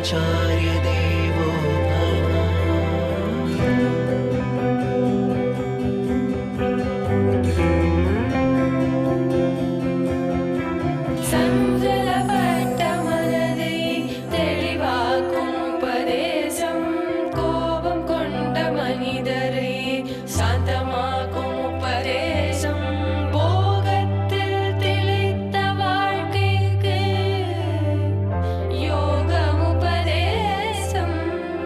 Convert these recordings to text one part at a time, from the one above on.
आचार्यदेवो भव சஞ்சலப்பட்ட மனதை தெளிவாக்கும் உபதேசம் கோபம் கொண்ட மனிதரை சாந்தமாக்கும் உபதேசம் போகத்தில் திளைத்த வாழ்க்கைக்கு யோகம் உபதேசம்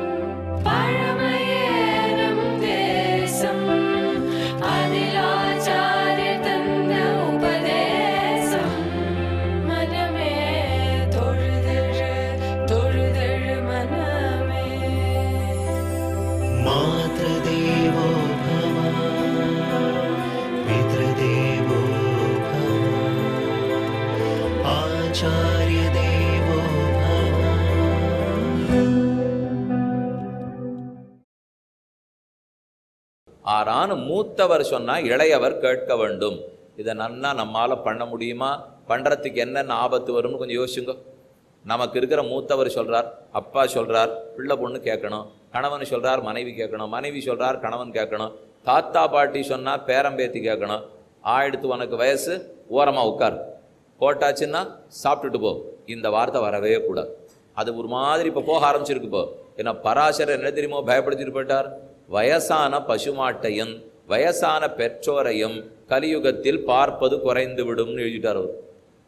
பழமையேறும் தேசம் அதில் ஆச்சாரிய தந்த உபதேசம் மனமே தொழுதழு தொழுதழு மனமே मातृदेवो भव पितृदेवो भव आचार्यदेवो भव ஆறான மூத்தவர் சொன்னா இளையவர் கேட்க வேண்டும் இதை நன்னா நம்மால பண்ண முடியுமா பண்றதுக்கு என்னென்ன ஆபத்து வரும்னு கொஞ்சம் யோசிச்சுங்க நமக்கு இருக்கிற மூத்தவர் சொல்றார் அப்பா சொல்றார் பிள்ளை பொண்ணு கேட்கணும் கணவன் சொல்றார் மனைவி கேட்கணும் மனைவி சொல்றார் கணவன் கேட்கணும் தாத்தா பாட்டி சொன்னா பேரம்பேத்தி கேட்கணும் ஆயிடுத்து உனக்கு வயசு ஓரமா உட்கார் போட்டாச்சுன்னா சாப்பிட்டுட்டு போ இந்த வார்த்தை வரவே கூடாது அது ஒரு மாதிரி இப்போ போக ஆரம்பிச்சிருக்கு இப்போ ஏன்னா பராசரர் என்ன தெரியுமோ பயப்படுத்திட்டு போயிட்டார் வயசான பசுமாட்டையும் வயசான பெற்றோரையும் கலியுகத்தில் பார்ப்பது குறைந்து விடும்னு எழுதிட்டார் அவர்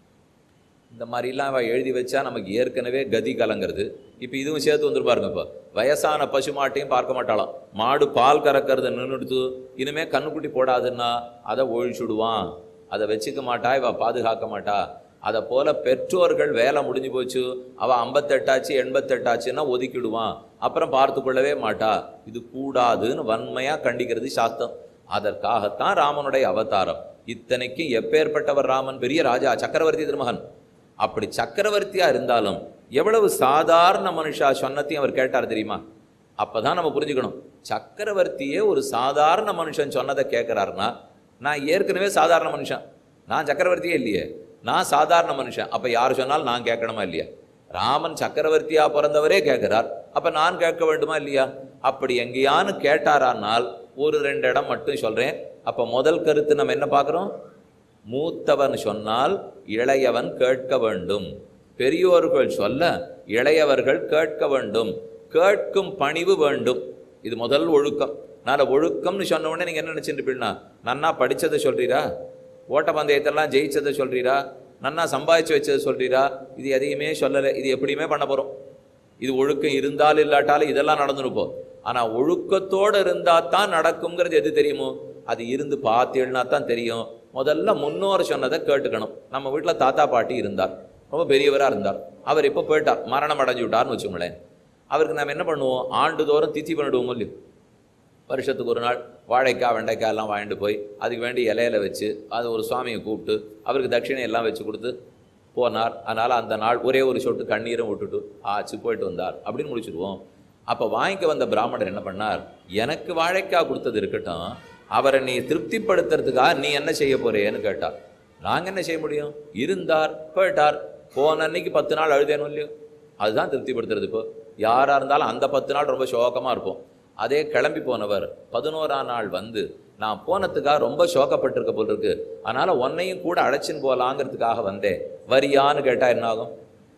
இந்த மாதிரிலாம் அவ எழுதி வச்சா நமக்கு ஏற்கனவே கதி கலங்கிறது இப்போ இதுவும் சேர்த்து வந்துருப்பாருங்க இப்போ வயசான பசுமாட்டையும் பார்க்க மாட்டாளாம் மாடு பால் கறக்கிறது நின்றுடுத்து இனிமே கண்ணுக்குட்டி போடாதுன்னா அதை ஒழிச்சுடுவான் அதை வச்சுக்க மாட்டா இவ பாதுகாக்க மாட்டா அதை போல பெற்றோர்கள் வேலை முடிஞ்சு போச்சு அவ ஐம்பத்தெட்டாச்சு எண்பத்தெட்டாச்சுன்னா ஒதுக்கிடுவான் அப்புறம் பார்த்து கொள்ளவே மாட்டா இது கூடாதுன்னு வன்மையா கண்டிக்கிறது சாஸ்திரம் அதற்காகத்தான் ராமனுடைய அவதாரம் இத்தனைக்கும் எப்பேற்பட்டவர் ராமன் பெரிய ராஜா சக்கரவர்த்தி திருமகன் அப்படி சக்கரவர்த்தியா இருந்தாலும் எவ்வளவு சாதாரண மனுஷா சொன்னத்தையும் அவர் கேட்டார் தெரியுமா அப்பதான் நம்ம புரிஞ்சுக்கணும் சக்கரவர்த்தியே ஒரு சாதாரண மனுஷன் சொன்னதை கேட்கிறாருன்னா நான் ஏற்கனவே சாதாரண மனுஷன் நான் சக்கரவர்த்தியே இல்லையே நான் சாதாரண மனுஷன் அப்ப யார் சொன்னாலும் நான் கேட்கணுமா இல்லையா ராமன் சக்கரவர்த்தியா பிறந்தவரே கேட்கிறார் அப்ப நான் கேட்க வேண்டுமா இல்லையா அப்படி எங்கேயானு கேட்டாரானால் ஒரு ரெண்டு இடம் மட்டும் சொல்றேன் அப்ப முதல் கருத்து நம்ம என்ன பார்க்குறோம் மூத்தவன் சொன்னால் இளையவன் கேட்க வேண்டும் பெரியோர்கள் சொல்ல இளையவர்கள் கேட்க வேண்டும் கேட்கும் பணிவு வேண்டும் இது முதல் ஒழுக்கம் நான் ஒழுக்கம்னு சொன்ன உடனே நீங்க என்ன நினைச்சிட்டு இருப்பீங்கன்னா நன்னா படிச்சதை சொல்றீரா ஓட்டப்பந்தயத்தெல்லாம் ஜெயிச்சதை சொல்றீரா நன்னா சம்பாதிச்சு வச்சதை சொல்றீரா இது எதையுமே சொல்லலை இது எப்படியுமே பண்ண போறோம் இது ஒழுக்கம் இருந்தாலும் இல்லாட்டாலும் இதெல்லாம் நடந்துருப்போம் ஆனா ஒழுக்கத்தோட இருந்தா தான் நடக்குங்கிறது எது தெரியுமோ அது இருந்து பார்த்தேன்னா தான் தெரியும் முதல்ல முன்னோர் சொன்னதை கேட்டுக்கணும் நம்ம வீட்டுல தாத்தா பாட்டி இருந்தார் ரொம்ப பெரியவரா இருந்தார் அவர் இப்போ போயிட்டார் மரணம் அடைஞ்சு விட்டார்னு வச்சுக்கோங்களேன் அவருக்கு நம்ம என்ன பண்ணுவோம் ஆண்டுதோறும் தித்தி பண்ணிடுவோம் இல்லையோ வருஷத்துக்கு ஒரு நாள் வாழைக்காய் வெண்டைக்காய் எல்லாம் வாங்கிட்டு போய் அதுக்கு வேண்டி இலையில வச்சு அது ஒரு சுவாமியை கூப்பிட்டு அவருக்கு தட்சிணை எல்லாம் வச்சு கொடுத்து போனார் அதனால் அந்த நாள் ஒரே ஒரு சொட்டு கண்ணீரும் விட்டுட்டு ஆச்சு போயிட்டு வந்தார் அப்படின்னு முடிச்சிடுவோம் அப்போ வாங்கிக்க வந்த பிராமணர் என்ன பண்ணார் எனக்கு வாழைக்காய் கொடுத்தது இருக்கட்டும் அவரை நீ திருப்திப்படுத்துறதுக்காக நீ என்ன செய்ய போறேன்னு கேட்டார் நாங்கள் என்ன செய்ய முடியும் இருந்தார் போயிட்டார் போன அன்னைக்கு பத்து நாள் அழுதேனும் இல்லையோ அதுதான் திருப்திப்படுத்துறது இப்போ யாராக இருந்தாலும் அந்த பத்து நாள் ரொம்ப சோகமாக இருப்போம் அதே கிளம்பி போனவர் பதினோராம் நாள் வந்து நான் போனதுக்காக ரொம்ப சோகப்பட்டிருக்க போல் இருக்கு அதனால உன்னையும் கூட அழைச்சின்னு போலாங்கிறதுக்காக வந்தேன் வரியான்னு கேட்டா என்ன ஆகும்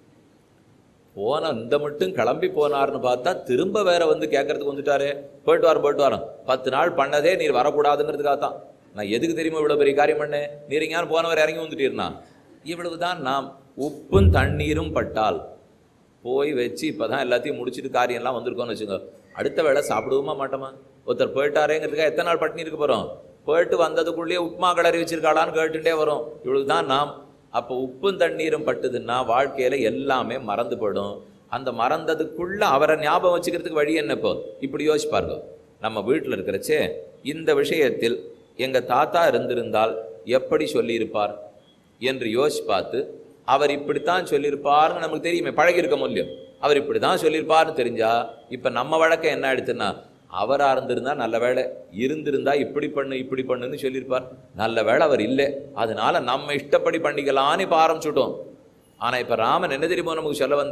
போன இந்த மட்டும் கிளம்பி போனார்னு பார்த்தா திரும்ப வேற வந்து கேட்கறதுக்கு வந்துட்டாரே போயிட்டு வாரம் போயிட்டு வாரம் பத்து நாள் பண்ணதே நீர் வரக்கூடாதுங்கிறதுக்காக தான் நான் எதுக்கு தெரியுமா இவ்வளவு பெரிய காரியம் பண்ணேன் நீர் எங்கேயாவது போனவர் இறங்கி வந்துட்டீர்னா இவ்வளவுதான் நாம் உப்பும் தண்ணீரும் பட்டால் போய் வச்சு இப்பதான் எல்லாத்தையும் முடிச்சிட்டு காரியம்லாம் வந்திருக்கோம்னு வச்சுக்கோ அடுத்த வேளை சாப்பிடுவோமா மாட்டோமா ஒருத்தர் போயிட்டாரேங்கிறதுக்காக எத்தனை நாள் பட்டினி இருக்க போறோம் போயிட்டு வந்ததுக்குள்ளேயே உப்புமா கிளறி வச்சிருக்காளான்னு கேட்டுட்டே வரும் இவ்வளவுதான் நாம் அப்போ உப்பும் தண்ணீரும் பட்டுதுன்னா வாழ்க்கையில எல்லாமே மறந்து போயிடும் அந்த மறந்ததுக்குள்ள அவரை ஞாபகம் வச்சுக்கிறதுக்கு வழி என்ன இப்போ இப்படி யோசிப்பாருங்க நம்ம வீட்டில் இருக்கிறச்சே இந்த விஷயத்தில் எங்க தாத்தா இருந்திருந்தால் எப்படி சொல்லியிருப்பார் என்று யோசிச்சு பார்த்து அவர் இப்படித்தான் சொல்லியிருப்பாருன்னு நமக்கு தெரியுமே பழகியிருக்க முடியும் அவர் இப்படிதான் சொல்லியிருப்பாருன்னு தெரிஞ்சா இப்ப நம்ம வழக்கம் என்ன ஆயிடுச்சுன்னா அவரா இருந்திருந்தா நல்ல வேளை இருந்திருந்தா இப்படி பண்ணு இப்படி பண்ணுன்னு சொல்லியிருப்பார் நல்ல வேளை அவர் இல்லை அதனால நம்ம இஷ்டப்படி பண்ணிக்கலான்னு இப்ப ஆரம்பிச்சுட்டோம் ஆனா இப்ப ராமன் என்ன தெரியுமோ நமக்கு சொல்ல வந்தார்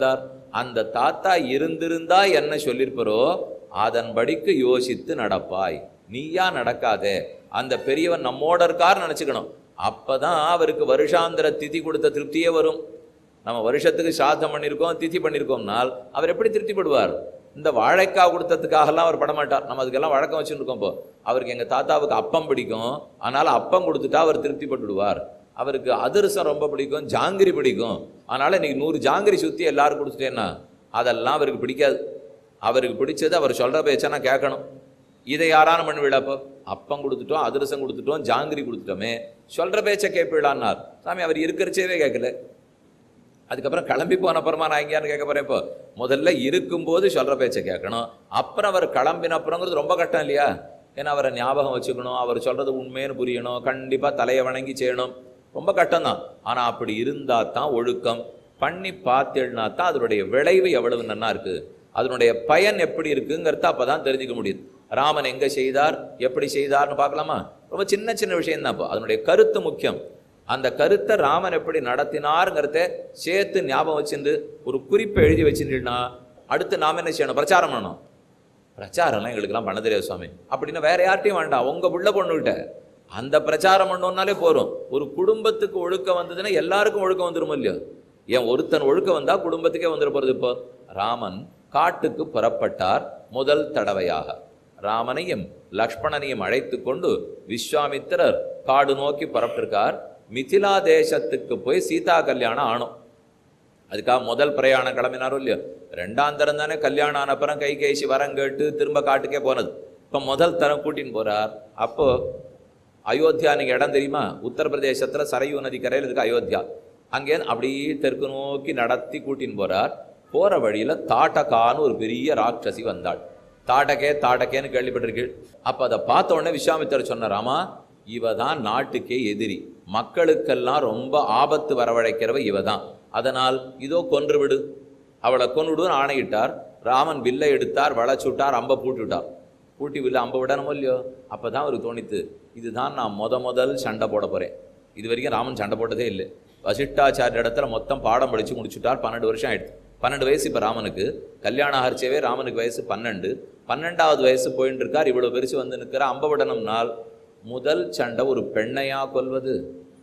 அந்த தாத்தா இருந்திருந்தா என்ன சொல்லியிருப்பரோ அதன்படிக்கு யோசித்து நடப்பாய் நீயா நடக்காதே அந்த பெரியவன் நம்மோட இருக்கார் நினைச்சுக்கணும் அப்பதான் அவருக்கு வருஷாந்திர திதி கொடுத்த திருப்தியே வரும் நம்ம வருஷத்துக்கு சாதம் பண்ணியிருக்கோம் திதி பண்ணியிருக்கோம்னால் அவர் எப்படி திருப்திப்படுவார் இந்த வாழைக்காய் கொடுத்ததுக்காகலாம் அவர் படமாட்டார் நம்ம அதுக்கெல்லாம் வழக்கம் வச்சுருக்கோம் இப்போ அவருக்கு எங்கள் தாத்தாவுக்கு அப்பம் பிடிக்கும் அதனால் அப்பம் கொடுத்துட்டா அவர் திருப்திப்பட்டுடுவார் அவருக்கு அதிரசம் ரொம்ப பிடிக்கும் ஜாங்கிரி பிடிக்கும் அதனால் இன்னைக்கு நூறு ஜாங்கிரி சுற்றி எல்லாரும் கொடுத்துட்டேன்னா அதெல்லாம் அவருக்கு பிடிக்காது அவருக்கு பிடிச்சது அவர் சொல்கிற பேச்சை நான் கேட்கணும் இதை யாரான பண்ணுவீடா அப்போ அப்பம் கொடுத்துட்டோம் அதிரசம் கொடுத்துட்டோம் ஜாங்கிரி கொடுத்துட்டோமே சொல்கிற பேச்சை கேட்பீடான்னார் சாமி அவர் இருக்கிறச்சேவே கேட்கல அதுக்கப்புறம் கிளம்பி போன அப்புறமா நான் எங்கேயான்னு கேட்க போறேன் இப்போ முதல்ல இருக்கும்போது சொல்ற பேச்சை கேட்கணும் அப்புறம் அவர் கிளம்பின அப்புறங்கிறது ரொம்ப கஷ்டம் இல்லையா ஏன்னா அவரை ஞாபகம் வச்சுக்கணும் அவர் சொல்றது உண்மைன்னு புரியணும் கண்டிப்பா தலையை வணங்கி செய்யணும் ரொம்ப கஷ்டம் தான் ஆனா அப்படி இருந்தா தான் ஒழுக்கம் பண்ணி பார்த்தேன்னா தான் அதனுடைய விளைவு எவ்வளவு நன்னா இருக்கு அதனுடைய பயன் எப்படி இருக்குங்கிறத அப்பதான் தெரிஞ்சுக்க முடியுது ராமன் எங்க செய்தார் எப்படி செய்தார்னு பார்க்கலாமா ரொம்ப சின்ன சின்ன விஷயம் தான் இப்போ அதனுடைய கருத்து முக்கியம் அந்த கருத்தை ராமன் எப்படி நடத்தினாருங்கிறத சேர்த்து ஞாபகம் வச்சிருந்து ஒரு குறிப்பை எழுதி வச்சிருந்தீங்கன்னா அடுத்து நாம என்ன செய்யணும் பிரச்சாரம் பண்ணணும் பிரச்சாரம்லாம் எங்களுக்கெல்லாம் பண்ண தெரியாது சுவாமி அப்படின்னா வேற யார்ட்டையும் வேண்டாம் உங்க புள்ள பொண்ணுகிட்ட அந்த பிரச்சாரம் பண்ணோம்னாலே போதும் ஒரு குடும்பத்துக்கு ஒழுக்கம் வந்ததுன்னா எல்லாருக்கும் ஒழுக்கம் வந்துரும் இல்லையோ ஏன் ஒருத்தன் ஒழுக்கம் வந்தா குடும்பத்துக்கே வந்துட போறது இப்போ ராமன் காட்டுக்கு புறப்பட்டார் முதல் தடவையாக ராமனையும் லக்ஷ்மணனையும் அழைத்து கொண்டு விஸ்வாமித்திரர் காடு நோக்கி புறப்பட்டிருக்கார் மிதிலா தேசத்துக்கு போய் சீதா கல்யாணம் ஆனோம் அதுக்காக முதல் பிரயாணம் கிளம்பினாரோ இல்லையோ ரெண்டாம் தரம் தானே கல்யாணம் ஆன அப்புறம் கை கேசி வரம் கேட்டு திரும்ப காட்டுக்கே போனது இப்போ முதல் தரம் கூட்டின்னு போறார் அப்போ அயோத்தியா நீங்க இடம் தெரியுமா உத்தரப்பிரதேசத்துல சரையூ நதி கரையில் இருக்கு அயோத்தியா அங்கே அப்படியே தெற்கு நோக்கி நடத்தி கூட்டின்னு போறார் போற வழியில தாட்டகான்னு ஒரு பெரிய ராட்சசி வந்தாள் தாட்டகே தாட்டகேன்னு கேள்விப்பட்டிருக்கீள் அப்ப அதை பார்த்த உடனே விஸ்வாமித்திரர் சொன்னாராமா இவ தான் நாட்டுக்கே எதிரி மக்களுக்கெல்லாம் ரொம்ப ஆபத்து வரவழைக்கிறவ இவ தான் அதனால் இதோ கொன்று விடு அவளை கொன்னுடுன்னு ஆணையிட்டார் ராமன் வில்லை எடுத்தார் வளைச்சுட்டார் அம்பை பூட்டுவிட்டார் பூட்டி வில்ல அம்பை விடணுமோ இல்லையோ அப்பதான் அவருக்கு தோணித்து இதுதான் நான் முத முதல் சண்டை போட போறேன் இது வரைக்கும் ராமன் சண்டை போட்டதே இல்லை வசிஷ்டாச்சாரிய இடத்துல மொத்தம் பாடம் படிச்சு முடிச்சுட்டார் பன்னெண்டு வருஷம் ஆயிடுச்சு பன்னெண்டு வயசு இப்போ ராமனுக்கு கல்யாணம் ஆகிச்சவே ராமனுக்கு வயசு பன்னெண்டு பன்னெண்டாவது வயசு போயின்னு இருக்கார் இவ்வளவு பெருசு வந்து நிற்கிற அம்பவிடனம்னால் முதல் சண்டை ஒரு பெண்ணையா கொல்வது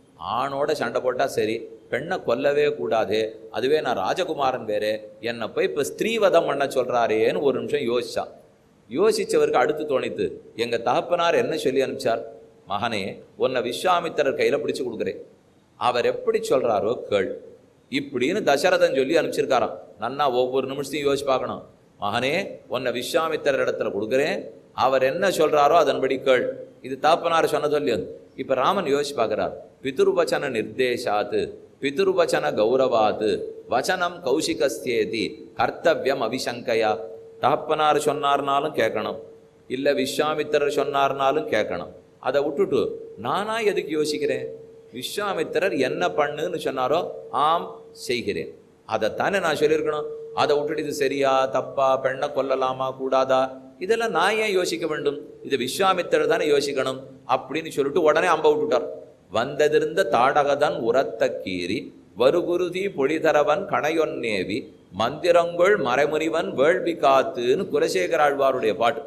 ஆணோட சண்டை போட்டா சரி பெண்ணை கொல்லவே கூடாதே அதுவே நான் ராஜகுமாரன் வேறே என்னை போய் இப்போ ஸ்திரீவதம் பண்ண சொல்றாரேன்னு ஒரு நிமிஷம் யோசிச்சா யோசிச்சவருக்கு அடுத்து தோணித்து எங்க தகப்பனார் என்ன சொல்லி அனுப்பிச்சார் மகனே உன்னை விஸ்வாமித்திரர் கையில பிடிச்சு கொடுக்குறேன் அவர் எப்படி சொல்றாரோ கேள் இப்படின்னு தசரதன் சொல்லி அனுப்பிச்சிருக்காராம் நன்னா ஒவ்வொரு நிமிஷத்தையும் யோசிச்சு பார்க்கணும் மகனே உன்னை விஸ்வாமித்திரர் இடத்துல கொடுக்குறேன் அவர் என்ன சொல்றாரோ அதன்படி கேள் இது தாப்பனார் சொன்னதோ இல்லையோ இப்ப ராமன் யோசிச்சு பார்க்கிறார் பிதுர்வச்சன நிர்தேசாத்து பிதுர்வச்சன கௌரவாத்து வச்சனம் கௌஷிகஸ்தேதி கர்த்தவியம் அபிசங்கையா தகப்பனார் சொன்னார்னாலும் கேட்கணும் இல்ல விஸ்வாமித்திரர் சொன்னார்னாலும் கேட்கணும் அதை விட்டுட்டு நானா எதுக்கு யோசிக்கிறேன் விஸ்வாமித்திரர் என்ன பண்ணுன்னு சொன்னாரோ ஆம் செய்கிறேன் அதைத்தானே நான் சொல்லியிருக்கணும் அதை விட்டுட்டு இது சரியா தப்பா பெண்ணை கொல்லலாமா கூடாதா இதெல்லாம் நான் ஏன் யோசிக்க வேண்டும் இது விஸ்வாமித்திரர் தானே யோசிக்கணும் அப்படின்னு சொல்லிட்டு உடனே அம்ப விட்டுட்டார் வந்ததிருந்த தாடகதான் உரத்த கீறி வருகுருதி பொழிதரவன் கணையொன்னேவி மந்திரங்கொள் மறைமுறிவன் வேள்வி காத்துன்னு குலசேகர ஆழ்வாருடைய பாட்டு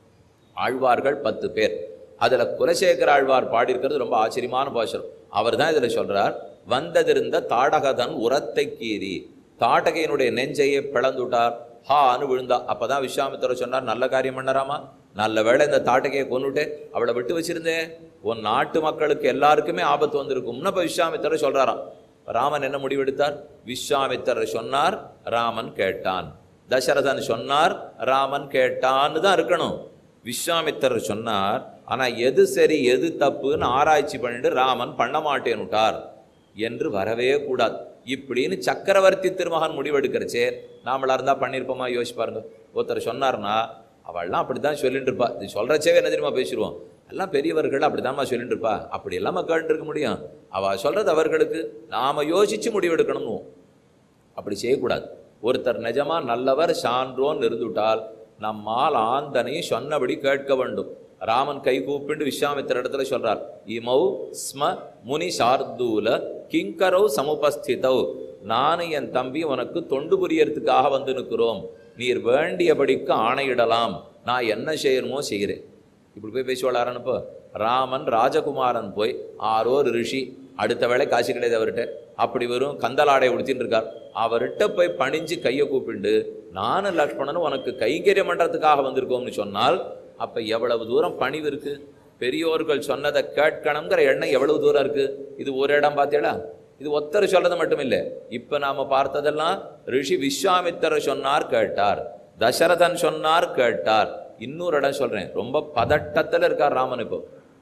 ஆழ்வார்கள் பத்து பேர் அதுல குலசேகர ஆழ்வார் பாடியிருக்கிறது ரொம்ப ஆச்சரியமான பாசனம் அவர் தான் இதுல சொல்றார் வந்ததிருந்த தாடகதன் உரத்தை கீறி தாடகையினுடைய நெஞ்சையே பிளந்துட்டார் ஹான்னு விழுந்தா அப்பதான் விஸ்வாமித்திரர் சொன்னார் நல்ல காரியம் பண்ணறாமா நல்ல வேளை இந்த தாட்டகையை கொன்னுட்டு அவளை விட்டு வச்சிருந்தேன் உன் நாட்டு மக்களுக்கு எல்லாருக்குமே ஆபத்து வந்திருக்கும்னு அப்ப விஸ்வாமித்திரர் சொல்றாராம் ராமன் என்ன முடிவெடுத்தார் விஸ்வாமித்திரர் சொன்னார் ராமன் கேட்டான் தசரதன் சொன்னார் ராமன் கேட்டான்னு தான் இருக்கணும் விஸ்வாமித்திரர் சொன்னார் ஆனா எது சரி எது தப்புன்னு ஆராய்ச்சி பண்ணிட்டு ராமன் பண்ண மாட்டேன்னுட்டார் என்று வரவே கூடாது இப்படின்னு சக்கரவர்த்தி திருமகன் முடிவெடுக்கிறச்சே நாமளா இருந்தா பண்ணியிருப்போமா யோசிச்சு பாருங்க ஒருத்தர் சொன்னார்னா அவள்லாம் அப்படிதான் சொல்லிட்டு இருப்பா இது சொல்றச்சேவே என்ன தெரியுமா பேசிடுவோம் எல்லாம் பெரியவர்கள் அப்படிதாம்மா சொல்லிட்டு இருப்பா அப்படி எல்லாம் கேட்டு இருக்க முடியும் அவ சொல்றது அவர்களுக்கு நாம யோசிச்சு முடிவெடுக்கணும் அப்படி செய்யக்கூடாது ஒருத்தர் நிஜமா நல்லவர் சான்றோன் இருந்துட்டால் நம்மால் ஆந்தனை சொன்னபடி கேட்க வேண்டும் ராமன் கை கூப்பிண்டு விஸ்வாமித்திர இடத்துல சொல்றார் இமௌ ஸ்ம முனி சார்தூல கிங்கரௌ சமுபஸ்திதௌ நானும் என் தம்பி உனக்கு தொண்டு புரியறதுக்காக வந்து நிற்கிறோம் நீர் வேண்டியபடிக்கு ஆணையிடலாம் நான் என்ன செய்யணுமோ செய்கிறேன் இப்படி போய் பேசி வளரனுப்போ ராமன் ராஜகுமாரன் போய் ஆரோர் ரிஷி அடுத்த வேளை காசு கிடையாது அவர்கிட்ட அப்படி வெறும் கந்தலாடை உடுத்தின்னு இருக்கார் அவர்கிட்ட போய் பணிஞ்சு கையை கூப்பிண்டு நானும் லக்ஷ்மணனும் உனக்கு கைங்கரியம் பண்றதுக்காக வந்திருக்கோம்னு சொன்னால் அப்ப எவ்வளவு தூரம் பணிவு இருக்கு பெரியோர்கள் சொன்னதை கேட்கணுங்கிற எண்ணம் எவ்வளவு தூரம் இருக்கு இது ஒரு இடம் பார்த்தீங்களா இது ஒத்தர் சொல்றது மட்டும் இல்லை இப்ப நாம பார்த்ததெல்லாம் ரிஷி விஸ்வாமித்தர் சொன்னார் கேட்டார் தசரதன் சொன்னார் கேட்டார் இன்னொரு இடம் சொல்றேன் ரொம்ப பதட்டத்துல இருக்கார் ராமன் இப்போ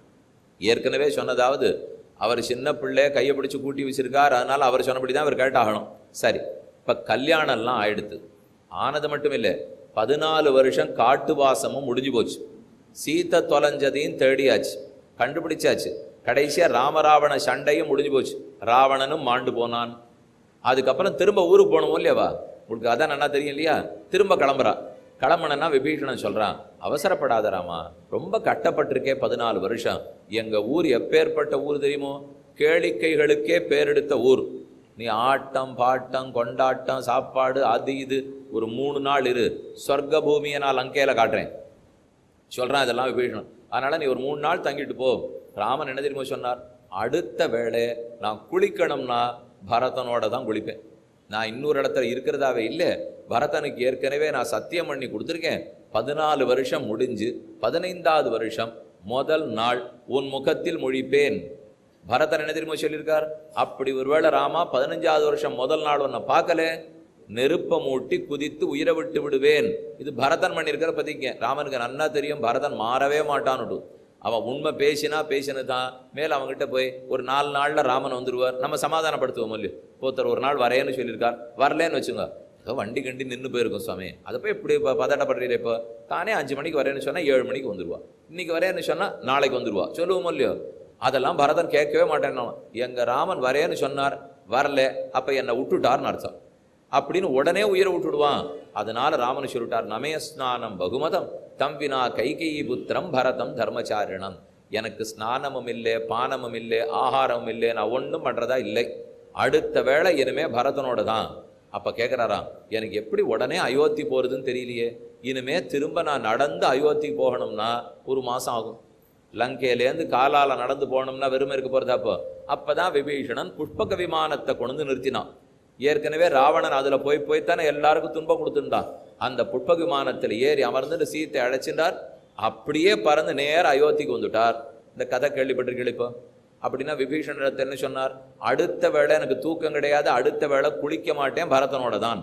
ஏற்கனவே சொன்னதாவது அவர் சின்ன பிள்ளை கையை பிடிச்சு கூட்டி வச்சிருக்கார் அதனால அவர் சொன்னபடி தான் அவர் கேட்டாகணும் சரி இப்ப கல்யாணம்லாம் ஆயிடுத்து ஆனது மட்டும் இல்லை பதினாலு வருஷம் காட்டு வாசமும் முடிஞ்சு போச்சு சீத்தை தொலைஞ்சதையும் தேடியாச்சு கண்டுபிடிச்சாச்சு கடைசியா ராமராவண சண்டையும் முடிஞ்சு போச்சு ராவணனும் மாண்டு போனான் அதுக்கப்புறம் திரும்ப ஊருக்கு போகணும் இல்லையாவா உங்களுக்கு அதான் என்ன தெரியும் இல்லையா திரும்ப கிளம்புறா கிளம்புனா விபீஷணன் சொல்றான் அவசரப்படாத ராமா ரொம்ப கட்டப்பட்டிருக்கே பதினாலு வருஷம் எங்க ஊர் எப்பேற்பட்ட ஊர் தெரியுமோ கேளிக்கைகளுக்கே பேரெடுத்த ஊர் நீ ஆட்டம் பாட்டம் கொண்டாட்டம் சாப்பாடு அது இது ஒரு மூணு நாள் இரு சொர்க்க பூமியை நான் லங்கையில காட்டுறேன் சொல்றான் இதெல்லாம் விபீஷணன் அதனால நீ ஒரு மூணு நாள் தங்கிட்டு போ ராமன் என்ன தெரியுமா சொன்னார் அடுத்த வேளை நான் குளிக்கணும்னா பரதனோட தான் குளிப்பேன் நான் இன்னொரு இடத்துல இருக்கிறதாவே இல்லை பரதனுக்கு ஏற்கனவே நான் சத்தியம் பண்ணி கொடுத்துருக்கேன் பதினாலு வருஷம் முடிஞ்சு பதினைந்தாவது வருஷம் முதல் நாள் உன் முகத்தில் மொழிப்பேன் பரதன் என்ன தெரியுமா சொல்லியிருக்கார் அப்படி ஒருவேளை ராமா பதினஞ்சாவது வருஷம் முதல் நாள் உன்னை பார்க்கல நெருப்ப மூட்டி குதித்து உயிரை விட்டு விடுவேன் இது பரதன் பண்ணியிருக்கிற பதிக்க ராமனுக்கு நன்னா தெரியும் பரதன் மாறவே மாட்டான்னுட்டு அவன் உண்மை பேசினா பேசினது தான் மேல அவன்கிட்ட போய் ஒரு நாலு நாள்ல ராமன் வந்துருவார் நம்ம சமாதானப்படுத்துவோம் இல்லையோ ஒருத்தர் ஒரு நாள் வரேன்னு சொல்லியிருக்கார் வரலேன்னு வச்சுங்க ஏதோ வண்டி கண்டி நின்று போயிருக்கும் சுவாமி அதை போய் இப்படி இப்போ பதட்டப்படுறீங்க இப்போ தானே அஞ்சு மணிக்கு வரேன்னு சொன்னா ஏழு மணிக்கு வந்துருவா இன்னைக்கு வரேன்னு சொன்னா நாளைக்கு வந்துருவா சொல்லுவோம் இல்லையோ அதெல்லாம் பரதன் கேட்கவே மாட்டேன்னு எங்க ராமன் வரேன்னு சொன்னார் வரல அப்ப என்னை விட்டுட்டார்னு அர்த்தம் அப்படின்னு உடனே உயிரை விட்டுடுவான் அதனால ராமன் சொல்லிட்டார் நமய ஸ்நானம் பகுமதம் தம்பினா கைகேயி புத்திரம் பரதம் தர்மச்சாரிணம் எனக்கு ஸ்நானமும் இல்லை பானமும் இல்லை ஆகாரமும் இல்லை நான் ஒன்றும் பண்றதா இல்லை அடுத்த வேளை இனிமே பரதனோட தான் அப்ப கேட்குறாராம் எனக்கு எப்படி உடனே அயோத்தி போறதுன்னு தெரியலையே இனிமே திரும்ப நான் நடந்து அயோத்திக்கு போகணும்னா ஒரு மாசம் ஆகும் லங்கையிலேருந்து காலால நடந்து போகணும்னா வெறுமை இருக்க போறதா அப்போ அப்பதான் விபீஷணன் புஷ்பக விமானத்தை கொண்டு வந்து நிறுத்தினான் ஏற்கனவே ராவணன் அதுல போய் போய் தானே எல்லாருக்கும் துன்பம் கொடுத்துருந்தான் அந்த புஷ்பக விமானத்தில் ஏறி அமர்ந்துட்டு சீத்தை அழைச்சிட்டார் அப்படியே பறந்து நேர அயோத்திக்கு வந்துட்டார் இந்த கதை கேள்விப்பட்டிருக்கீங்க இப்போ அப்படின்னா விபீஷணத்தை என்ன சொன்னார் அடுத்த வேளை எனக்கு தூக்கம் கிடையாது அடுத்த வேளை குளிக்க மாட்டேன் பரதனோட தான்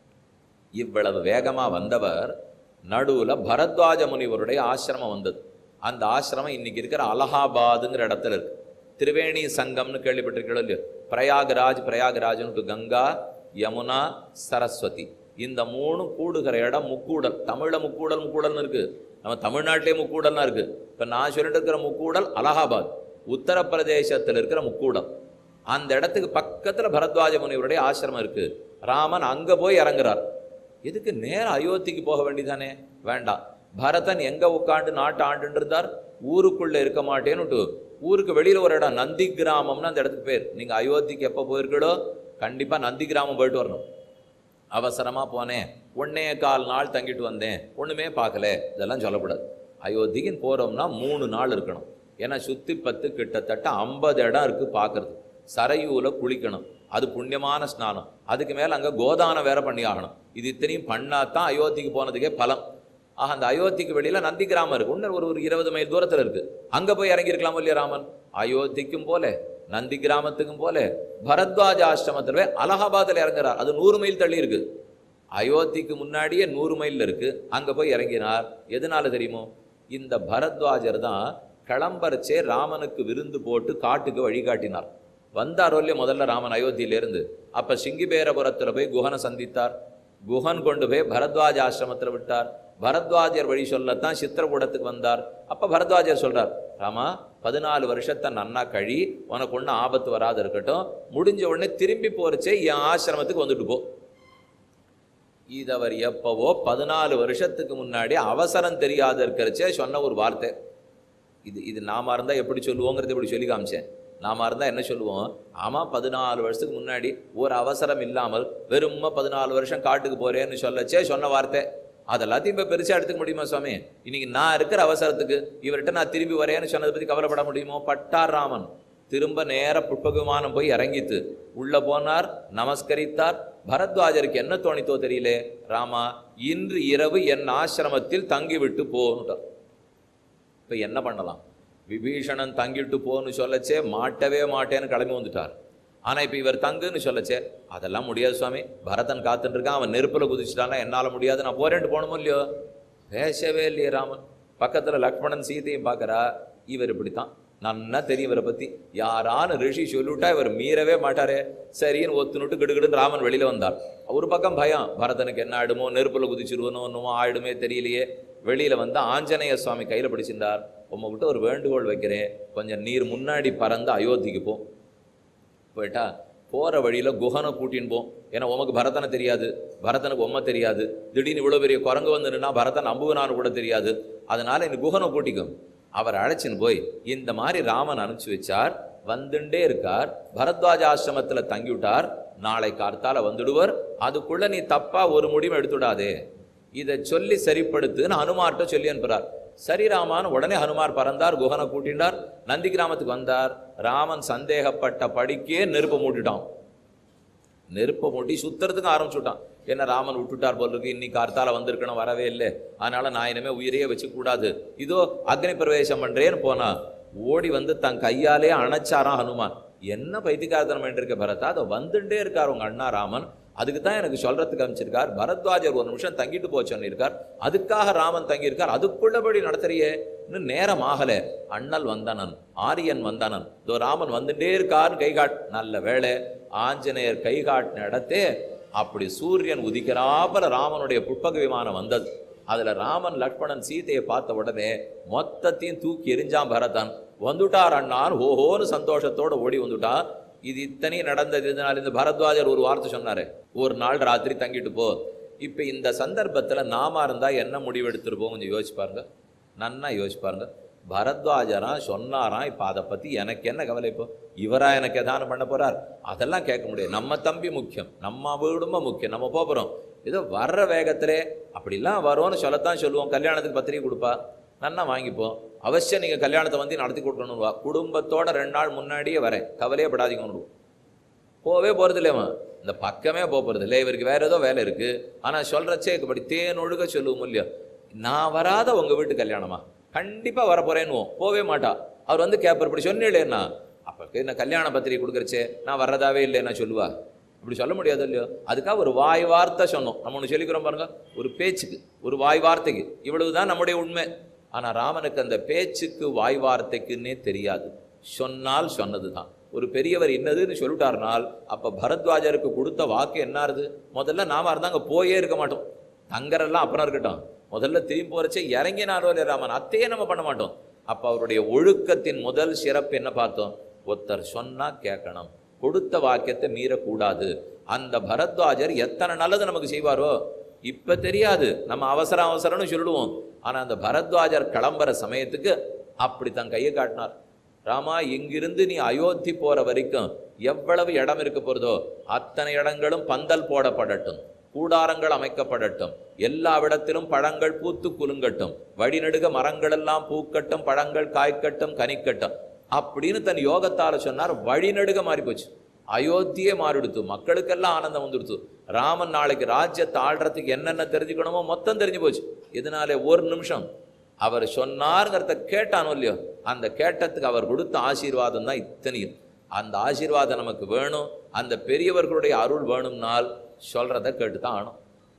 இவ்வளவு வேகமா வந்தவர் நடுவுல பரத்வாஜ முனிவருடைய ஆசிரமம் வந்தது அந்த ஆசிரமம் இன்னைக்கு இருக்கிற அலகாபாதுங்கிற இடத்துல இருக்கு திரிவேணி சங்கம்னு கேள்விப்பட்டிருக்கீங்களோ இல்லையோ பிரயாகராஜ் பிரயாகராஜ்னு கங்கா யமுனா சரஸ்வதி இந்த மூணு கூடுகிற இடம் முக்கூடல் தமிழ்ல முக்கூடல் முக்கூடல்னு இருக்கு நம்ம தமிழ்நாட்டிலே முக்கூடல்லாம் இருக்கு இப்ப நான் சொல்லிட்டு இருக்கிற முக்கூடல் அலகாபாத் உத்தரப்பிரதேசத்தில் இருக்கிற முக்கூடல் அந்த இடத்துக்கு பக்கத்துல பரத்வாஜ முனிவருடைய ஆசிரமம் இருக்கு ராமன் அங்க போய் இறங்குறார் எதுக்கு நேரா அயோத்திக்கு போக வேண்டியதானே வேண்டாம் பரதன் எங்க உட்காந்து நாட்டை ஆண்டுன்னு இருந்தார் ஊருக்குள்ள இருக்க மாட்டேன்னுட்டு ஊருக்கு வெளியில ஒரு இடம் நந்தி கிராமம்னு அந்த இடத்துக்கு பேர் நீங்க அயோத்திக்கு எப்போ போயிருக்கீங்களோ கண்டிப்பா நந்தி கிராமம் போயிட்டு வரணும் அவசரமா போனேன் ஒன்னே கால் நாள் தங்கிட்டு வந்தேன் ஒண்ணுமே பார்க்கல இதெல்லாம் சொல்லக்கூடாது அயோத்திக்கு போறோம்னா மூணு நாள் இருக்கணும் ஏன்னா சுத்தி பத்து கிட்டத்தட்ட ஐம்பது இடம் இருக்கு பார்க்கறது சரையூல குளிக்கணும் அது புண்ணியமான ஸ்நானம் அதுக்கு மேல அங்க கோதானம் வேற பண்ணி ஆகணும் இது இத்தனையும் பண்ணாதான் அயோத்திக்கு போனதுக்கே பலம் ஆக அந்த அயோத்திக்கு வெளியில நந்தி கிராமம் இருக்கு இன்னும் ஒரு ஒரு இருபது மைல் தூரத்துல இருக்கு அங்க போய் இறங்கியிருக்கலாம் இல்லையா ராமன் அயோத்திக்கும் போல நந்தி கிராமத்துக்கும் போல பரத்வாஜ ஆசிரமத்துல போய் அலகாபாத்தில் இறங்குறார் அது நூறு மைல் தள்ளி இருக்கு அயோத்திக்கு முன்னாடியே நூறு மைல்ல இருக்கு அங்க போய் இறங்கினார் எதனால தெரியுமோ இந்த பரத்வாஜர் தான் கிளம்பரச்சே ராமனுக்கு விருந்து போட்டு காட்டுக்கு வழிகாட்டினார் வந்தாரோ இல்லையா முதல்ல ராமன் அயோத்தியிலிருந்து அப்ப சிங்கிபேரபுரத்துல போய் குஹனை சந்தித்தார் குஹன் கொண்டு போய் பரத்வாஜ ஆசிரமத்துல விட்டார் பரத்வாஜர் வழி சொல்லத்தான் சித்திரகூடத்துக்கு வந்தார் அப்ப பரத்வாஜர் சொல்றார் ராமா பதினாலு வருஷத்தை நன்னா கழி உனக்கு ஒன்றும் ஆபத்து வராது இருக்கட்டும் முடிஞ்ச உடனே திரும்பி போறச்சே என் ஆசிரமத்துக்கு வந்துட்டு போ இது அவர் எப்பவோ பதினாலு வருஷத்துக்கு முன்னாடி அவசரம் தெரியாத இருக்கிறச்சே சொன்ன ஒரு வார்த்தை இது இது நாம இருந்தா எப்படி சொல்லுவோங்கிறது இப்படி சொல்லி காமிச்சேன் நாம இருந்தா என்ன சொல்லுவோம் ஆமா பதினாலு வருஷத்துக்கு முன்னாடி ஒரு அவசரம் இல்லாமல் வெறும பதினாலு வருஷம் காட்டுக்கு போறேன்னு சொல்லச்சே சொன்ன வார்த்தை அதெல்லாத்தையும் இப்ப பெருசா எடுத்துக்க முடியுமா சுவாமி இன்னைக்கு நான் இருக்கிற அவசரத்துக்கு இவர்கிட்ட நான் திரும்பி வரேன்னு சொன்னதை பத்தி கவலைப்பட முடியுமோ பட்டார் ராமன் திரும்ப நேர புட்பக விமானம் போய் இறங்கித்து உள்ள போனார் நமஸ்கரித்தார் பரத்வாஜருக்கு என்ன தோணித்தோ தெரியலே ராமா இன்று இரவு என் ஆசிரமத்தில் தங்கிவிட்டு போன்றார் இப்ப என்ன பண்ணலாம் விபீஷணன் தங்கிட்டு போன்னு சொல்லச்சே மாட்டவே மாட்டேன்னு கிளம்பி வந்துட்டார் ஆனா இப்ப இவர் தங்குன்னு சொல்லச்சே அதெல்லாம் முடியாது சுவாமி பரதன் காத்துட்டு இருக்கான் அவன் நெருப்புல குதிச்சுட்டானா என்னால முடியாது நான் போறேன்ட்டு போகணுமோ இல்லையோ பேசவே இல்லையே ராமன் பக்கத்துல லக்ஷ்மணன் சீதையும் பார்க்கறா இவர் இப்படித்தான் நன்னா தெரியும் இவரை பத்தி யாரான ரிஷி சொல்லிவிட்டா இவர் மீறவே மாட்டாரே சரின்னு ஒத்துனுட்டு கிடுகிடுன்னு ராமன் வெளியில வந்தார் ஒரு பக்கம் பயம் பரதனுக்கு என்ன ஆயிடுமோ நெருப்புல குதிச்சிருவனோ இன்னும் ஆயிடுமே தெரியலையே வெளியில வந்து ஆஞ்சநேய சுவாமி கையில பிடிச்சிருந்தார் உங்ககிட்ட ஒரு வேண்டுகோள் வைக்கிறேன் கொஞ்சம் நீர் முன்னாடி பறந்து அயோத்திக்கு போ போயிட்டா போற வழியில குஹனை கூட்டின்னு போம் ஏன்னா உமக்கு பரதனை தெரியாது பரதனுக்கு உம்மை தெரியாது திடீர்னு இவ்வளவு பெரிய குரங்கு வந்து நின்னா பரதன் அம்புவனான்னு கூட தெரியாது அதனால இந்த குஹனை கூட்டிக்கும் அவர் அழைச்சின்னு போய் இந்த மாதிரி ராமன் அனுப்பிச்சு வச்சார் வந்துட்டே இருக்கார் பரத்வாஜ ஆசிரமத்துல தங்கி விட்டார் நாளை கார்த்தால வந்துடுவர் அதுக்குள்ள நீ தப்பா ஒரு முடிவு எடுத்துடாதே இதை சொல்லி சரிப்படுத்துன்னு ஹனுமார்ட்ட சொல்லி அனுப்புறார் சரி ராமான் உடனே ஹனுமார் பறந்தார் குஹனை கூட்டினார் நந்தி கிராமத்துக்கு வந்தார் ராமன் சந்தேகப்பட்ட படிக்கே நெருப்பை மூட்டிட்டான் நெருப்பை மூட்டி சுத்துறதுக்கு ஆரம்பிச்சுட்டான் என்ன ராமன் விட்டுட்டார் போல் இருக்கு இன்னைக்கு கார்த்தால வந்திருக்கணும் வரவே இல்லை அதனால நான் இனிமே உயிரையே வச்சுக்க கூடாது இதோ அக்னி பிரவேசம் பண்றேன்னு போனா ஓடி வந்து தன் கையாலே அணைச்சாராம் ஹனுமான் என்ன பைத்தியக்காரத்தனம் இருக்க பரதா அதை வந்துட்டே இருக்கார் உங்க அண்ணா ராமன் அதுக்கு தான் எனக்கு சொல்றதுக்கு அமைச்சிருக்கார் பரத்வாஜர் ஒரு நிமிஷம் தங்கிட்டு போச்சு சொல்லியிருக்கார் அதுக்காக ராமன் தங்கியிருக்கார் அதுக்குள்ளபடி நடத்துறியே இன்னும் நேரம் ஆகல அண்ணல் வந்தனன் ஆரியன் வந்தனன் இதோ ராமன் வந்துட்டே இருக்கார்னு கை காட் நல்ல வேளை ஆஞ்சநேயர் கை காட்டின இடத்தே அப்படி சூரியன் உதிக்கிறாப்பல ராமனுடைய புட்பக விமானம் வந்தது அதுல ராமன் லக்ஷ்மணன் சீதையை பார்த்த உடனே மொத்தத்தையும் தூக்கி எரிஞ்சான் பரதன் வந்துட்டார் அண்ணான் ஓஹோன்னு சந்தோஷத்தோட ஓடி வந்துட்டான் இது இத்தனையும் நடந்தது இதனால் இந்த பரத்வாஜர் ஒரு வார்த்தை சொன்னாரு ஒரு நாள் ராத்திரி தங்கிட்டு போ இப்ப இந்த சந்தர்ப்பத்துல நாம இருந்தா என்ன முடிவு எடுத்துருப்போம் கொஞ்சம் யோசிச்சு பாருங்க நன்னா யோசிச்சு பாருங்க பரத்வாஜரா சொன்னாராம் இப்ப அதை பத்தி எனக்கு என்ன கவலை இப்போ இவரா எனக்கு எதானம் பண்ண போறார் அதெல்லாம் கேட்க முடியாது நம்ம தம்பி முக்கியம் நம்ம குடும்பம் முக்கியம் நம்ம போப் போறோம் ஏதோ வர்ற வேகத்திலே அப்படிலாம் வரும்னு சொல்லத்தான் சொல்லுவோம் கல்யாணத்துக்கு பத்திரிக்கை கொடுப்பா நன்னா வாங்கிப்போம் அவசியம் நீங்க கல்யாணத்தை வந்து நடத்தி கொடுக்கணும்வா குடும்பத்தோட ரெண்டு நாள் முன்னாடியே வரேன் கவலையே படாதீங்கன்னு போவே போறது இல்லையவன் இந்த பக்கமே போக போறது இல்லை இவருக்கு வேற ஏதோ வேலை இருக்கு ஆனா சொல்றச்சே இப்படி தேன் ஒழுக சொல்லுவோம் இல்லையா நான் வராத உங்க வீட்டு கல்யாணமா கண்டிப்பா வர போறேன்னுவோம் போவே மாட்டா அவர் வந்து கேப்பர் இப்படி சொன்னீங்களேன்னா அப்ப என்ன கல்யாண பத்திரிகை கொடுக்கறச்சே நான் வர்றதாவே இல்லைன்னா சொல்லுவா இப்படி சொல்ல முடியாது இல்லையோ அதுக்காக ஒரு வாய் வார்த்தை சொன்னோம் நம்ம ஒன்று சொல்லிக்கிறோம் பாருங்க ஒரு பேச்சுக்கு ஒரு வாய் வார்த்தைக்கு இவ்வளவுதான் நம்முடைய உண்மை ஆனா ராமனுக்கு அந்த பேச்சுக்கு வாய் வார்த்தைக்குன்னே தெரியாது சொன்னால் சொன்னதுதான் ஒரு பெரியவர் இன்னதுன்னு சொல்லிட்டாருனால் அப்ப பரத்வாஜருக்கு கொடுத்த வாக்கு என்னாருது முதல்ல நாம இருந்தா அங்க போயே இருக்க மாட்டோம் தங்கரெல்லாம் அப்புறம் இருக்கட்டும் முதல்ல திரும்பி போறச்சே இறங்கினாரோ இல்லையா ராமன் அத்தையே நம்ம பண்ண மாட்டோம் அப்ப அவருடைய ஒழுக்கத்தின் முதல் சிறப்பு என்ன பார்த்தோம் ஒருத்தர் சொன்னா கேட்கணும் கொடுத்த வாக்கியத்தை மீறக்கூடாது அந்த பரத்வாஜர் எத்தனை நல்லது நமக்கு செய்வாரோ இப்ப தெரியாது நம்ம அவசரம் அவசரம்னு சொல்லிடுவோம் ஆனா அந்த பரத்வாஜர் கிளம்புற சமயத்துக்கு அப்படி தன் கையை காட்டினார் ராமா இங்கிருந்து நீ அயோத்தி போற வரைக்கும் எவ்வளவு இடம் இருக்க போறதோ அத்தனை இடங்களும் பந்தல் போடப்படட்டும் கூடாரங்கள் அமைக்கப்படட்டும் எல்லா இடத்திலும் பழங்கள் பூத்து குலுங்கட்டும் வழிநடுக மரங்கள் எல்லாம் பூக்கட்டும் பழங்கள் காய்க்கட்டும் கனிக்கட்டும் அப்படின்னு தன் யோகத்தால சொன்னார் வழிநடுக மாறி போச்சு அயோத்தியே மாறிடுத்து மக்களுக்கெல்லாம் ஆனந்தம் வந்துடுத்து ராமன் நாளைக்கு ராஜ்யத்தை ஆள்றதுக்கு என்னென்ன தெரிஞ்சுக்கணுமோ மொத்தம் தெரிஞ்சு போச்சு இதனாலே ஒரு நிமிஷம் அவர் சொன்னாருங்கிறத கேட்டானோ இல்லையோ அந்த கேட்டதுக்கு அவர் கொடுத்த ஆசீர்வாதம் தான் இத்தனையும் அந்த ஆசீர்வாதம் நமக்கு வேணும் அந்த பெரியவர்களுடைய அருள் வேணும்னால் சொல்றத கேட்டு தான் ஆகணும்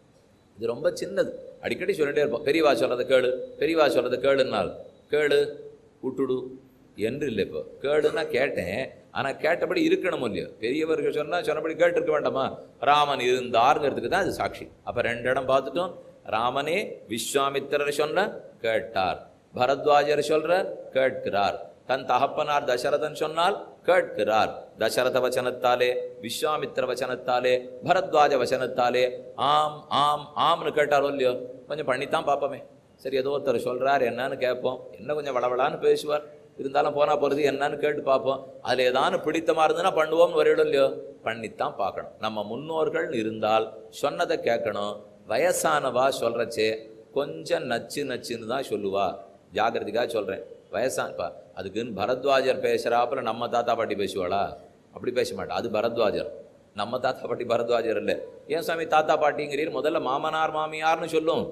இது ரொம்ப சின்னது அடிக்கடி சொல்லிட்டே இருப்போம் பெரியவா சொல்றதை கேளு பெரியவா சொல்றதை கேளுனால் கேளு விட்டுடு என்று இல்லை இப்போ கேளுன்னா கேட்டேன் ஆனா கேட்டபடி இருக்கணும் இல்லையோ பெரியவர்கள் சொன்னா சொன்னபடி கேட்டிருக்க வேண்டாமா ராமன் இருந்தாருங்கிறதுக்கு தான் அது சாட்சி அப்ப ரெண்டு இடம் பார்த்துட்டோம் ராமனே விஸ்வாமித்திரர் சொன்ன கேட்டார் பரத்வாஜர் சொல்ற கேட்கிறார் தன் தகப்பனார் தசரதன் சொன்னால் கேட்கிறார் தசரத வச்சனத்தாலே விஸ்வாமித்திர வச்சனத்தாலே பரத்வாஜ வச்சனத்தாலே ஆம் ஆம் ஆம்னு கேட்டாரோ இல்லையோ கொஞ்சம் பண்ணித்தான் பார்ப்போமே சரி ஏதோ ஒருத்தர் சொல்றார் என்னன்னு கேட்போம் என்ன கொஞ்சம் வளவளான்னு பேசுவார் இருந்தாலும் போனா போகிறது என்னன்னு கேட்டு பார்ப்போம் அதில் ஏதானு பிடித்தமா இருந்ததுன்னா பண்ணுவோம்னு ஒரு இடம் இல்லையோ பண்ணித்தான் பார்க்கணும் நம்ம முன்னோர்கள் இருந்தால் சொன்னதை கேட்கணும் வயசானவா சொல்றச்சே கொஞ்சம் நச்சு நச்சுன்னு தான் சொல்லுவா ஜாகிரதைக்காக சொல்றேன் வயசானப்பா அதுக்குன்னு பரத்வாஜர் பேசுறாப்புல நம்ம தாத்தா பாட்டி பேசுவாளா அப்படி பேச மாட்டா அது பரத்வாஜர் நம்ம தாத்தா பாட்டி பரத்வாஜர் இல்லை ஏன் சாமி தாத்தா பாட்டிங்கிறீர் முதல்ல மாமனார் மாமியார்னு சொல்லும்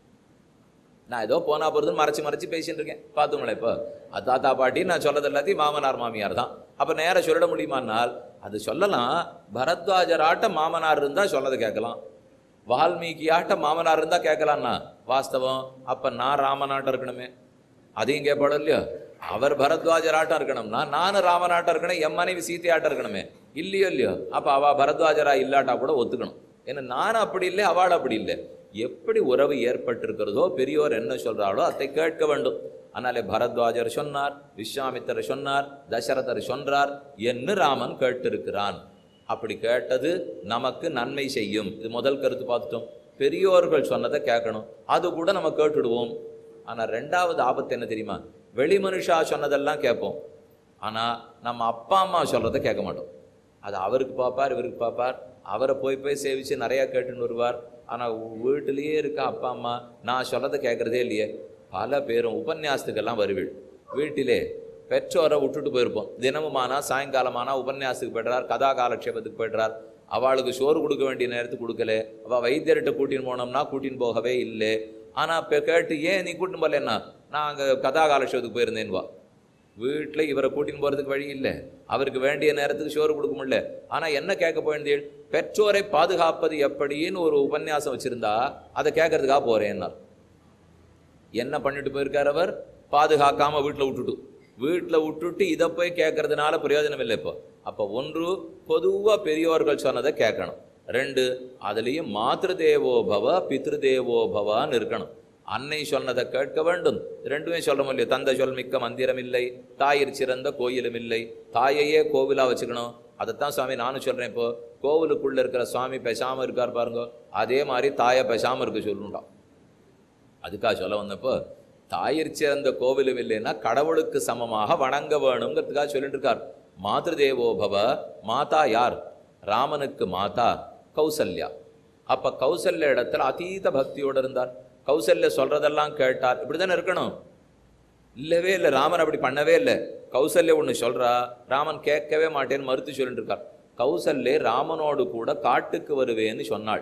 நான் ஏதோ போனா போகிறதுன்னு மறைச்சு மறைச்சு பேசிட்டு இருக்கேன் பார்த்துங்களேன் இப்போ அது தாத்தா பாட்டி நான் சொல்லது எல்லாத்தையும் மாமனார் மாமியார் தான் அப்போ நேரா சொல்லிட முடியுமானால் அது சொல்லலாம் பரத்வாஜர் ஆட்ட மாமனார் இருந்தால் சொல்லதை கேட்கலாம் வால்மீகி ஆட்ட மாமனார் இருந்தால் கேட்கலாம்னா வாஸ்தவம் அப்போ நான் ராமநாட்டம் இருக்கணுமே அதையும் கேட்பாடும் இல்லையோ அவர் பரத்வாஜர் ஆட்டம் இருக்கணும்னா நானும் ராமநாட்டம் இருக்கணும் என் மனைவி சீத்தை ஆட்டம் இருக்கணுமே இல்லையோ இல்லையோ அப்போ அவ பரத்வாஜரா இல்லாட்டா கூட ஒத்துக்கணும் ஏன்னா நானும் அப்படி இல்லை அவள் அப்படி இல்லை எப்படி உறவு ஏற்பட்டிருக்கிறதோ பெரியோர் என்ன சொல்றாளோ அதை கேட்க வேண்டும் அதனாலே பரத்வாஜர் சொன்னார் விஸ்வாமித்தர் சொன்னார் தசரதர் சொன்னார் என்று ராமன் கேட்டிருக்கிறான் அப்படி கேட்டது நமக்கு நன்மை செய்யும் இது முதல் கருத்து பார்த்துட்டோம் பெரியோர்கள் சொன்னதை கேட்கணும் அது கூட நம்ம கேட்டுடுவோம் ஆனா ரெண்டாவது ஆபத்து என்ன தெரியுமா வெளி மனுஷா சொன்னதெல்லாம் கேட்போம் ஆனா நம்ம அப்பா அம்மா சொல்றதை கேட்க மாட்டோம் அது அவருக்கு பார்ப்பார் இவருக்கு பார்ப்பார் அவரை போய் போய் சேவிச்சு நிறையா கேட்டுன்னு வருவார் ஆனால் வீட்டிலேயே இருக்க அப்பா அம்மா நான் சொல்றதை கேட்குறதே இல்லையே பல பேரும் உபன்யாசத்துக்கெல்லாம் வருவீள் வீட்டிலே பெற்றோரை விட்டுட்டு போயிருப்போம் தினமுமானா சாயங்காலமானா உபன்யாசத்துக்கு போய்டுறார் கதா காலக்ஷேபத்துக்கு போய்டுறார் அவளுக்கு சோறு கொடுக்க வேண்டிய நேரத்துக்கு கொடுக்கல அவள் வைத்தியர்கிட்ட கூட்டின்னு போனோம்னா கூட்டின்னு போகவே இல்லை ஆனால் இப்போ கேட்டு ஏன் நீ கூட்டின்னு போகலன்னா நான் அங்கே கதா காலக்ஷேபத்துக்கு போயிருந்தேன்வா வீட்டில் இவரை கூட்டின்னு போகிறதுக்கு வழி இல்லை அவருக்கு வேண்டிய நேரத்துக்கு சோறு கொடுக்க முடியல ஆனால் என்ன கேட்க போயிருந்தீள் பெற்றோரை பாதுகாப்பது எப்படின்னு ஒரு உபன்யாசம் வச்சிருந்தா அதை கேட்கறதுக்காக போறேன்னார் என்ன பண்ணிட்டு போயிருக்கார் அவர் பாதுகாக்காம வீட்டில் விட்டுட்டு வீட்டில் விட்டுட்டு இதை போய் கேட்கறதுனால பிரயோஜனம் இல்லை இப்போ அப்போ ஒன்று பொதுவாக பெரியோர்கள் சொன்னதை கேட்கணும் ரெண்டு அதுலேயும் மாத்ரு தேவோ பவ பித்ரு தேவோ பவான்னு இருக்கணும் அன்னை சொன்னதை கேட்க வேண்டும் ரெண்டுமே சொல்ல முடியும் தந்தை சொல் மிக்க மந்திரம் இல்லை தாயிற் சிறந்த கோயிலும் இல்லை தாயையே கோவிலா வச்சுக்கணும் அதைத்தான் சுவாமி நானும் சொல்றேன் இப்போ கோவிலுக்குள்ள இருக்கிற சுவாமி பேசாம இருக்கார் பாருங்க அதே மாதிரி தாயை பேசாம இருக்க சொல்லணும்டாம் அதுக்காக சொல்ல வந்தப்போ தாயிற் சிறந்த கோவிலும் இல்லைன்னா கடவுளுக்கு சமமாக வணங்க வேணுங்கிறதுக்காக சொல்லிட்டு இருக்கார் மாத்ரு தேவோ பவ மாதா யார் ராமனுக்கு மாதா கௌசல்யா அப்ப கௌசல்ய இடத்துல அதீத பக்தியோடு இருந்தார் கௌசல்ய சொல்றதெல்லாம் கேட்டார் இப்படிதானே இருக்கணும் இல்லவே இல்லை ராமன் அப்படி பண்ணவே இல்லை கௌசல்ய ஒன்று சொல்றா ராமன் கேட்கவே மாட்டேன்னு மறுத்து சொல்லிட்டு இருக்கார் கௌசல்யே ராமனோடு கூட காட்டுக்கு வருவேன்னு சொன்னாள்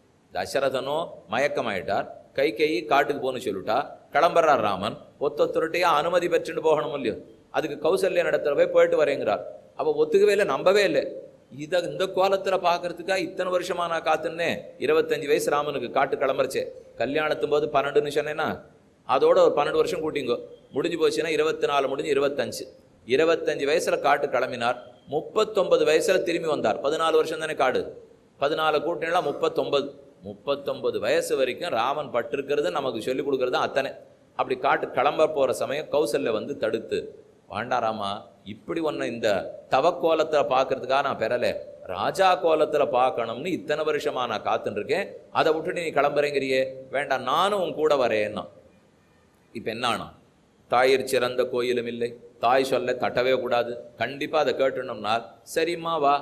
தசரதனோ மயக்கமாயிட்டார் கை கை காட்டுக்கு போகணும்னு சொல்லிட்டா கிளம்புறார் ராமன் ஒத்தொத்தருட்டையா அனுமதி பெற்றுட்டு போகணும் இல்லையோ அதுக்கு கௌசல்ய நடத்துல போய் போயிட்டு வரேங்கிறார் அவ ஒத்துக்கவே இல்லை நம்பவே இல்லை இதை இந்த கோலத்துல பார்க்கறதுக்கா இத்தனை வருஷமா நான் காத்துன்னே இருபத்தஞ்சு வயசு ராமனுக்கு காட்டு கிளம்புறச்சே கல்யாணத்தும் போது பன்னெண்டுன்னு சொன்னேன்னா அதோட ஒரு பன்னெண்டு வருஷம் கூட்டிங்கோ முடிஞ்சு போச்சுன்னா இருபத்தி நாலு முடிஞ்சு இருபத்தஞ்சு இருபத்தஞ்சு வயசுல காட்டு கிளம்பினார் முப்பத்தொன்பது வயசுல திரும்பி வந்தார் பதினாலு வருஷம் தானே காடு பதினாலு கூட்டினா முப்பத்தொன்பது முப்பத்தொன்பது வயசு வரைக்கும் ராமன் பட்டிருக்கிறது நமக்கு சொல்லிக் கொடுக்கறது தான் அத்தனை அப்படி காட்டு கிளம்ப போற சமயம் கௌசல்ய வந்து தடுத்து வாண்டாராமா இப்படி ஒன்று இந்த தவக்கோலத்துல பார்க்கறதுக்காக நான் பெறல ராஜா கோலத்துல பார்க்கணும்னு இத்தனை வருஷமா நான் காத்துன்னு இருக்கேன் அதை விட்டுட்டு நீ கிளம்புறேங்கிறியே வேண்டாம் நானும் உன் கூட வரேன்னா இப்போ என்ன ஆனோம் தாயிற் சிறந்த கோயிலும் இல்லை தாய் சொல்ல தட்டவே கூடாது கண்டிப்பா அதை கேட்டுனோம்னா சரிம்மா வா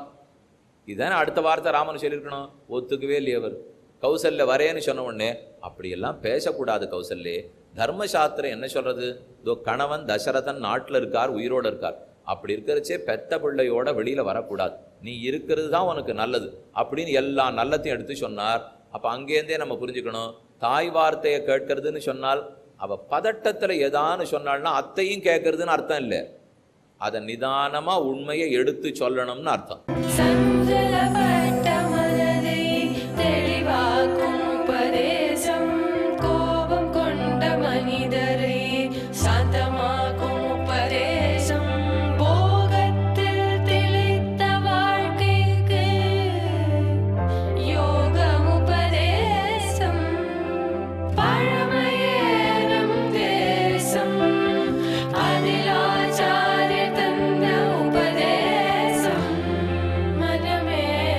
இதானே அடுத்த வார்த்தை ராமன் சொல்லியிருக்கணும் ஒத்துக்கவே இல்லையே அவர் கௌசல்ய வரேன்னு சொன்ன உடனே அப்படியெல்லாம் பேசக்கூடாது கௌசல்யே தர்மசாஸ்திரம் என்ன சொல்றது இதோ கணவன் தசரதன் நாட்டில் இருக்கார் உயிரோடு இருக்கார் அப்படி இருக்கிறச்சே பெத்த பிள்ளையோட வெளியில வரக்கூடாது நீ இருக்கிறது தான் உனக்கு நல்லது அப்படின்னு எல்லா நல்லத்தையும் எடுத்து சொன்னார் அப்ப அங்கேருந்தே நம்ம புரிஞ்சுக்கணும் தாய் வார்த்தையை கேட்கறதுன்னு சொன்னால் அவ பதட்டத்துல ஏதான்னு சொன்னாள்னா அத்தையும் கேட்கறதுன்னு அர்த்தம் இல்லை அதை நிதானமா உண்மையை எடுத்து சொல்லணும்னு அர்த்தம் சஞ்சலப்பட்ட மனதை தெளிவாக்கும் உபதேசம் கோபம் கொண்ட மனிதரை சாந்தமாக்கும் உபதேசம் போகத்தில் திளைத்த வாழ்க்கைக்கு யோகம் உபதேசம் பழமையேறும் தேசம் அதில் ஆச்சாரிய தந்த உபதேசம் மனமே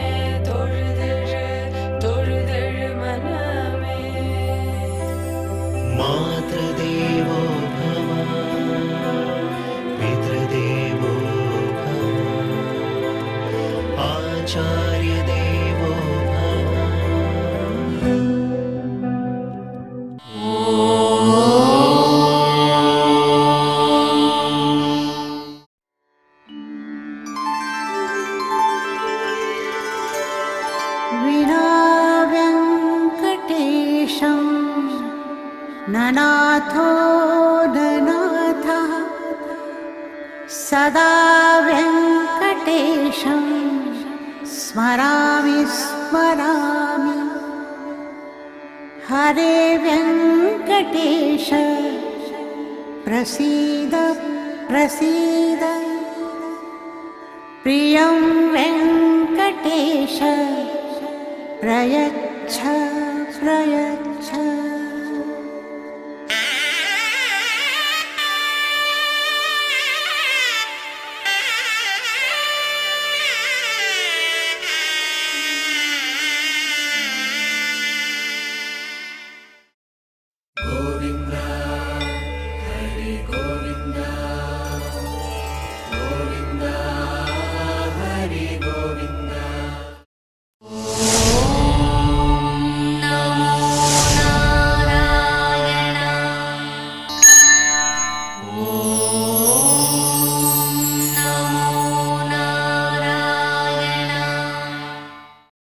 आचार्यदेवो भव विना व्यङ्कटेशं ननाथो ननाथः सदा व्यङ्कटेशं स्मरामि स्मरामि हरे व्यङ्कटेश प्रसीद प्रसीद प्रियं वेङ्कटेश प्रयच्छ प्रयच्छ